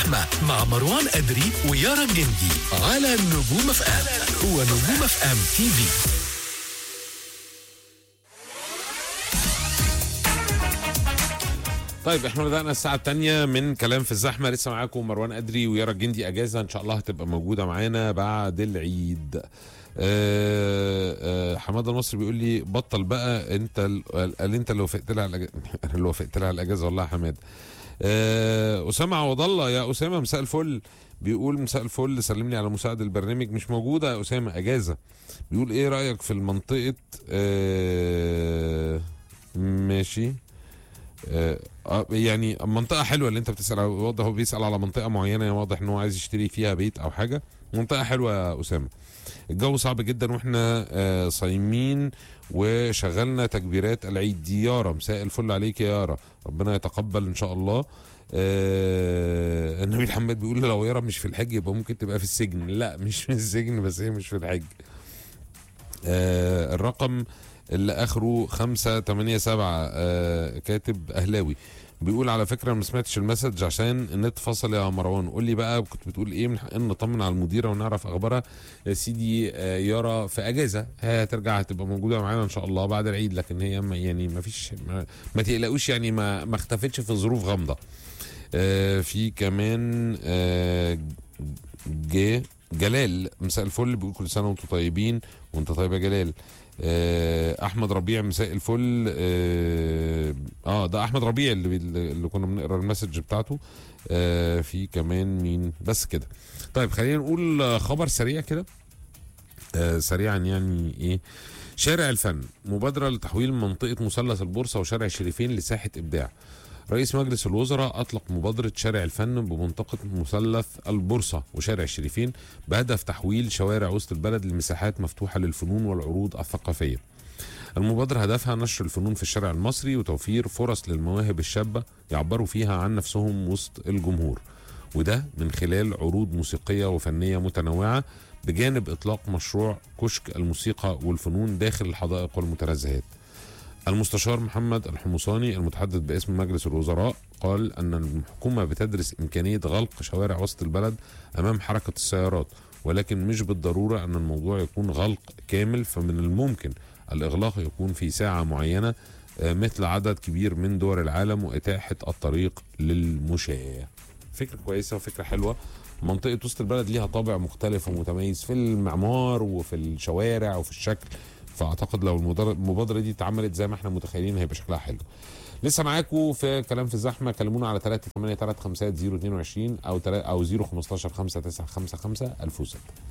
الزحمة مع مروان أدري ويارا الجندي على نجوم اف ام هو نجوم اف ام تي في طيب احنا بدأنا الساعة الثانية من كلام في الزحمة لسه معاكم مروان أدري ويارا الجندي أجازة إن شاء الله هتبقى موجودة معانا بعد العيد آه آه حماده المصري بيقول لي بطل بقى انت ال- قال انت اللي وافقت لها على الأجازة انا اللي وافقت لها على الاجازه والله يا حماد آه اسامه عوض الله يا اسامه مساء الفل بيقول مساء الفل سلم لي على مساعد البرنامج مش موجوده يا اسامه اجازه بيقول ايه رايك في المنطقه آه ماشي آه آه، يعني منطقة حلوة اللي انت بتسأل على- واضح هو بيسأل على منطقة معينة واضح ان هو عايز يشتري فيها بيت او حاجة منطقة حلوة يا أسامة الجو صعب جدا واحنا آه، صايمين وشغلنا تكبيرات العيد دي يارا مساء الفل عليك يا يارا ربنا يتقبل ان شاء الله آه النبي محمد بيقول لو يارا مش في الحج يبقى ممكن تبقى في السجن لا مش في السجن بس هي مش في الحج آه الرقم اللي اخره خمسة تمانية سبعة آه كاتب اهلاوي بيقول على فكره ما سمعتش المسج عشان النت فصل يا مروان قول لي بقى كنت بتقول ايه من حقنا نطمن على المديره ونعرف اخبارها يا سيدي آه، يارا في اجازه هي هترجع هتبقى موجوده معانا ان شاء الله بعد العيد لكن هي ما يعني ما فيش ما, ما تقلقوش يعني ما ما اختفتش في ظروف غامضه آه، في كمان آه، ج جلال مساء الفل بيقول كل سنه وانتم طيبين وانت طيب يا جلال آه، احمد ربيع مساء الفل اه آه، ده احمد ربيع اللي اللي كنا بنقرا المسج بتاعته آه في كمان مين بس كده طيب خلينا نقول آه، خبر سريع كده آه سريعا يعني ايه شارع الفن مبادرة لتحويل منطقة مثلث البورصة وشارع الشريفين لساحة إبداع رئيس مجلس الوزراء أطلق مبادرة شارع الفن بمنطقة مثلث البورصة وشارع الشريفين بهدف تحويل شوارع وسط البلد لمساحات مفتوحة للفنون والعروض الثقافية المبادرة هدفها نشر الفنون في الشارع المصري وتوفير فرص للمواهب الشابة يعبروا فيها عن نفسهم وسط الجمهور وده من خلال عروض موسيقية وفنية متنوعة بجانب إطلاق مشروع كشك الموسيقى والفنون داخل الحدائق والمتنزهات المستشار محمد الحمصاني المتحدث باسم مجلس الوزراء قال أن الحكومة بتدرس إمكانية غلق شوارع وسط البلد أمام حركة السيارات ولكن مش بالضرورة أن الموضوع يكون غلق كامل فمن الممكن الإغلاق يكون في ساعة معينة آه، مثل عدد كبير من دول العالم وإتاحة الطريق للمشاة فكرة كويسة وفكرة حلوة منطقة وسط البلد ليها طابع مختلف ومتميز في المعمار وفي الشوارع وفي الشكل فاعتقد لو المدار- المبادره دي اتعملت زي ما احنا متخيلين هيبقى شكلها حلو لسه معاكم في كلام في الزحمه كلمونا على 3 8 3 5 0 22 او 3 او 0 15 5 9 5 5 1006